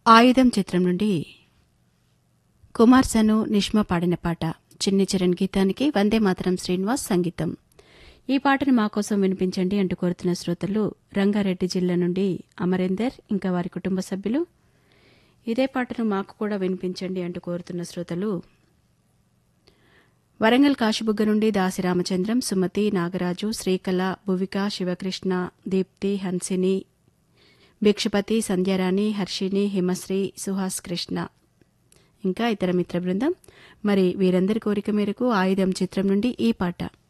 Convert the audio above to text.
ఆయుధం చిత్రం నుండి కుమార్ సను నిష్మ పాడిన పాట చిన్ని చరణ్ గీతానికి వందే మాతరం శ్రీనివాస్ సంగీతం ఈ పాటను మా కోసం వినిపించండి అంటూ కోరుతున్న శ్రోతలు రంగారెడ్డి జిల్లా నుండి అమరేందర్ ఇంకా వారి కుటుంబ సభ్యులు ఇదే పాటను మాకు కూడా వినిపించండి అంటూ కోరుతున్న శ్రోతలు వరంగల్ కాశీబుగ్గ నుండి దాసి రామచంద్రం సుమతి నాగరాజు శ్రీకళ భువిక శివకృష్ణ దీప్తి హన్సిని భిక్షపతి సంధ్యారాణి హర్షిని హిమశ్రీ సుహాస్ కృష్ణ ఇంకా ఇతర మిత్ర బృందం మరి వీరందరి కోరిక మేరకు ఆయుధం చిత్రం నుండి ఈ పాట